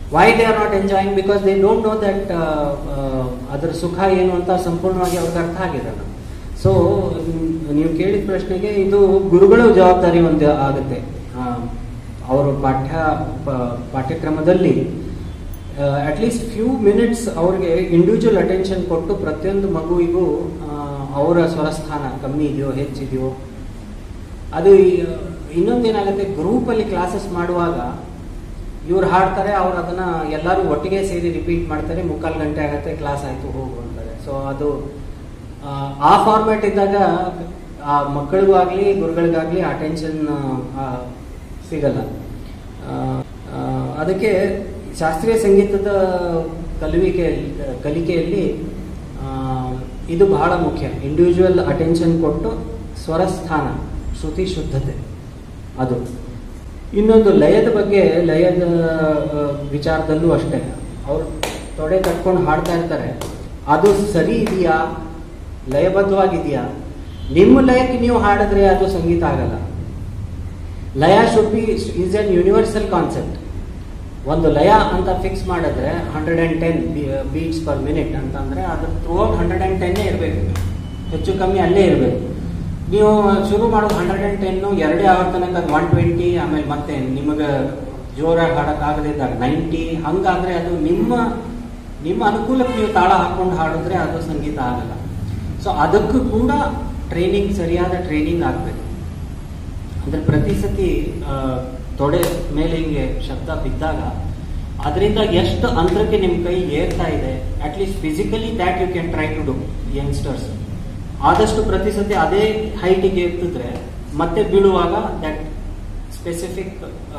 Y they are not enjoying because they don't know that ಅದರ ಸುಖ ಏನು ಅಂತ ಸಂಪೂರ್ಣವಾಗಿ ಅವ್ರಿಗೆ ಅರ್ಥ ಆಗಿರಲ್ಲ ಸೊ ನೀವು ಕೇಳಿದ ಪ್ರಶ್ನೆಗೆ ಇದು ಗುರುಗಳ ಜವಾಬ್ದಾರಿ ಒಂದು ಆಗುತ್ತೆ ಆ, ಅವರ ಪಾಠ್ಯ ಪ- ಪಾಠ್ಯಕ್ರಮದಲ್ಲಿ ಅಟ್ಲೀಸ್ಟ್ ಫ್ಯೂ ಮಿನಿಟ್ಸ್ ಅವ್ರಿಗೆ ಇಂಡಿವಿಜುವಲ್ ಅಟೆನ್ಷನ್ ಕೊಟ್ಟು ಪ್ರತಿಯೊಂದು ಮಗುವಿಗೂ ಆ, ಅವರ ಸ್ವರಸ್ಥಾನ ಕಮ್ಮಿ ಇದೆಯೋ ಹೆಚ್ಚಿದೆಯೋ ಅದು ಈ- ಇನ್ನೊಂದೇನಾಗುತ್ತೆ ಗ್ರೂಪಲ್ಲಿ ಕ್ಲಾಸಸ್ ಮಾಡುವಾಗ ಇವ್ರು ಹಾಡ್ತಾರೆ ಅವ್ರು ಅದನ್ನ ಎಲ್ಲರೂ ಒಟ್ಟಿಗೆ ಸೇರಿ ರಿಪೀಟ್ ಮಾಡ್ತಾರೆ ಮುಕ್ಕಾಲು ಗಂಟೆ ಆಗುತ್ತೆ ಕ್ಲಾಸ್ ಆಯ್ತು ಹೋಗು ಅಂತಾರೆ ಸೊ ಅದು ಆ, ಆ ಫಾರ್ಮ್ಯಾಟ್ ಇದ್ದಾಗ ಆ ಮಕ್ಕಳಿಗೂ ಆಗಲಿ ಗುರುಗಳಿಗಾಗಲಿ ಅಟೆನ್ಷನ್ ಸಿಗಲ್ಲ ಆ, ಆ, ಅದಕ್ಕೆ ಶಾಸ್ತ್ರೀಯ ಸಂಗೀತದ ಕಲಿವಿಕೆಯಲ್ಲಿ ಕಲಿಕೆಯಲ್ಲಿ ಆ, ಇದು ಬಹಳ ಮುಖ್ಯ ಇಂಡಿವಿಜುವಲ್ ಅಟೆನ್ಷನ್ ಕೊಟ್ಟು ಸ್ವರಸ್ಥಾನ ಶ್ರುತಿ ಶುದ್ಧತೆ ಅದು ಇನ್ನೊಂದು ಲಯದ ಬಗ್ಗೆ ಲಯದ ಆ, ವಿಚಾರದಲ್ಲೂ ಅಷ್ಟೇ ಅವ್ರು ತೊಡೆ ಕಟ್ಕೊಂಡು ಹಾಡ್ತಾ ಇರ್ತಾರೆ ಅದು ಸರಿ ಇದೆಯಾ ಲಯಬದ್ಧವಾಗಿದೆಯಾ ನಿಮ್ಮ ಲಯಕ್ಕೆ ನೀವು ಹಾಡಿದ್ರೆ ಅದು ಸಂಗೀತ ಆಗಲ್ಲ ಲಯ should be is an universal concept ಒಂದು ಲಯ ಅಂತ ಫಿಕ್ಸ್ ಮಾಡಿದ್ರೆ hundred and ten beats per minute ಅಂತಂದ್ರೆ ಅದು ಥ್ರೂಔಟ್ ಹಂಡ್ರೆಡ್ ಆ್ಯಂಡ್ ಟೆನ್ನೇ ಇರಬೇಕು ಹೆಚ್ಚು ಕಮ್ಮಿ ಅಲ್ಲೇ ಇರಬೇಕು ನೀವು ಶುರು ಮಾಡೋದು ಹಂಡ್ರೆಡ್ ಆ್ಯಂಡ್ ಟೆನ್ನು ಎರಡೇ ಆವರ್ತನಕ್ಕೆ ಅದು ಒನ್ ಟ್ವೆಂಟಿ ಆಮೇಲೆ ಮತ್ತೆ ನಿಮಗೆ ಜೋರಾಗಿ ಹಾಡೋಕ್ಕಾಗದಿದ್ದಾಗ ನೈಂಟಿ ಹಂಗಾದ್ರೆ ಅದು ನಿಮ್ಮ ನಿಮ್ಮ ಅನುಕೂಲಕ್ಕೆ ನೀವು ತಾಳ ಹಾಕೊಂಡು ಹಾಡಿದ್ರೆ ಅದು ಸಂಗೀತ ಆಗಲ್ಲ ಸೊ ಅದಕ್ಕೂ ಕೂಡ ಟ್ರೈನಿಂಗ್ ಸರಿಯಾದ ಟ್ರೈನಿಂಗ್ ಆಗಬೇಕು ಅಂದ್ರೆ ಪ್ರತಿ ಸತಿ ಆ, ತೊಡೆ ಮೇಲೆ ಹಿಂಗೆ ಶಬ್ದ ಬಿದ್ದಾಗ ಅದರಿಂದ ಎಷ್ಟು ಅಂತರಕ್ಕೆ ನಿಮ್ಮ ಕೈ ಏರ್ತಾ ಇದೆ at least physically that you can try to do youngsters ಆದಷ್ಟು ಪ್ರತಿ ಸತಿ ಅದೇ ಹೈಟಿಗೆ ಎತ್ತಿದ್ರೆ ಮತ್ತೆ ಬೀಳುವಾಗ ದಟ್ ಸ್ಪೆಸಿಫಿಕ್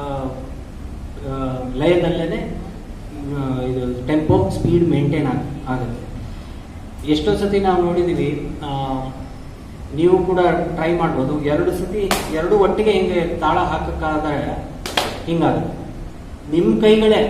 ಲಯದಲ್ಲೇ ಇದು ಟೆಂಪೋ ಸ್ಪೀಡ್ ಮೇಂಟೈನ್ ಆಗುತ್ತೆ ಎಷ್ಟೋ ಸತಿ ನಾವು ನೋಡಿದೀವಿ ಆ, ನೀವು ಕೂಡ ಟ್ರೈ ಮಾಡ್ಬೋದು ಎರಡು ಸತಿ ಎರಡು ಒಟ್ಟಿಗೆ ಹಿಂಗೆ ತಾಳ ಹಾಕಕ್ಕಾದ್ರೆ ಹಿಂಗಾಗುತ್ತೆ ನಿಮ್ಮ ಕೈಗಳೇ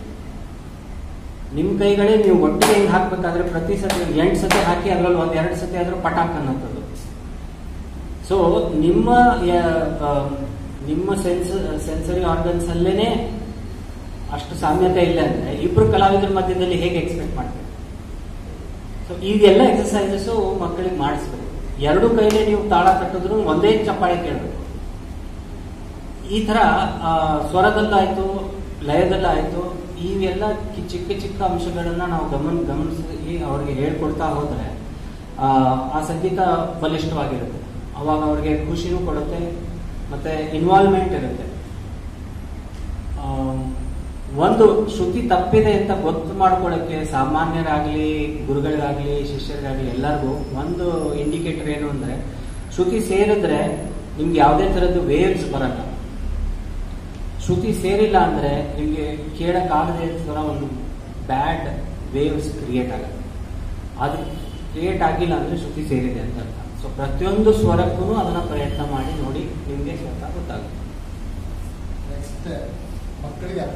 ನಿಮ್ಮ ಕೈಗಳೇ ನೀವು ಒಟ್ಟಿಗೆ ಹಿಂಗೆ ಹಾಕ್ಬೇಕಾದ್ರೆ ಪ್ರತಿ ಸತಿ ಎಂಟು ಸತಿ ಹಾಕಿ ಅದ್ರಲ್ಲಿ ಒಂದ್ ಎರಡು ಸತಿ ಆದ್ರೂ ಪಟಾಕ್ ಅನ್ನೋದು ಸೊ ನಿಮ್ಮ ಯ- ಆ, ನಿಮ್ಮ ಸೆನ್ಸ್ ಸೆನ್ಸರಿ ಆರ್ಗನ್ಸ್ ಅಲ್ಲೇನೆ ಅಷ್ಟು ಸಾಮ್ಯತೆ ಇಲ್ಲ ಅಂದ್ರೆ ಇಬ್ರು ಕಲಾವಿದರ ಮಧ್ಯದಲ್ಲಿ ಹೇಗೆ ಎಕ್ಸ್ಪೆಕ್ಟ್ ಮಾಡ್ತೀವಿ ಸೊ ಇವೆಲ್ಲ ಎಕ್ಸಸೈಸಸ್ ಮಕ್ಕಳಿಗೆ ಮಾಡಿಸ್ಬೇಕು ಎರಡು ಕೈಲಿ ನೀವು ತಾಳ ಕಟ್ಟಿದ್ರು ಒಂದೇ ಚಪ್ಪಾಳೆ ಕೇಳಬೇಕು ಈ ತರ ಆ, ಸ್ವರದಲ್ಲಾಯ್ತು ಲಯದಲ್ಲಾಯ್ತು ಇವೆಲ್ಲ ಕಿ- ಚಿಕ್ಕ ಚಿಕ್ಕ ಅಂಶಗಳನ್ನ ನಾವು ಗಮನ ಗಮನಿಸಿ ಅವ್ರಿಗೆ ಹೇಳ್ಕೊಡ್ತಾ ಹೋದ್ರೆ ಆ, ಆ ಸಂಗೀತ ಬಲಿಷ್ಠವಾಗಿರುತ್ತೆ ಅವಾಗ ಅವ್ರಿಗೆ ಖುಷಿನೂ ಕೊಡುತ್ತೆ ಮತ್ತೆ ಇನ್ವಾಲ್ವ್ಮೆಂಟ್ ಇರುತ್ತೆ ಆ, ಒಂದು ಶ್ರುತಿ ತಪ್ಪಿದೆ ಅಂತ ಗೊತ್ತು ಮಾಡ್ಕೊಳ್ಳೋಕ್ಕೆ ಸಾಮಾನ್ಯರಾಗ್ಲಿ ಗುರುಗಳಿಗಾಗ್ಲಿ ಶಿಷ್ಯರಿಗಾಗ್ಲಿ ಎಲ್ಲರಿಗೂ ಒಂದು ಇಂಡಿಕೇಟರ್ ಏನು ಅಂದ್ರೆ ಶ್ರುತಿ ಸೇರಿದ್ರೆ ನಿಮ್ಗೆ ಯಾವುದೇ ತರದ್ದು ವೇವ್ಸ್ ಬರಲ್ಲ ಶ್ರುತಿ ಸೇರಿಲ್ಲ ಅಂದ್ರೆ ನಿಮ್ಗೆ ಕೇಳಕ್ಕಾಗದೆ ಸ್ವರ ಒಂದು ಬ್ಯಾಡ್ ವೇವ್ಸ್ ಕ್ರಿಯೇಟ್ ಆಗುತ್ತೆ ಅದು ಕ್ರಿಯೇಟ್ ಆಗಿಲ್ಲ ಅಂದ್ರೆ ಶ್ರುತಿ ಸೇರಿದೆ ಅಂತ ಅರ್ಥ ಸೊ ಪ್ರತಿಯೊಂದು ಸ್ವರಕ್ಕೂ ಅದನ್ನ ಪ್ರಯತ್ನ ಮಾಡಿ ನೋಡಿ ನಿಮ್ಗೆ ಸ್ವತಃ ಗೊತ್ತಾಗುತ್ತೆ ನೆಕ್ಸ್ಟ್ ಮಕ್ಕಳಿಗೆ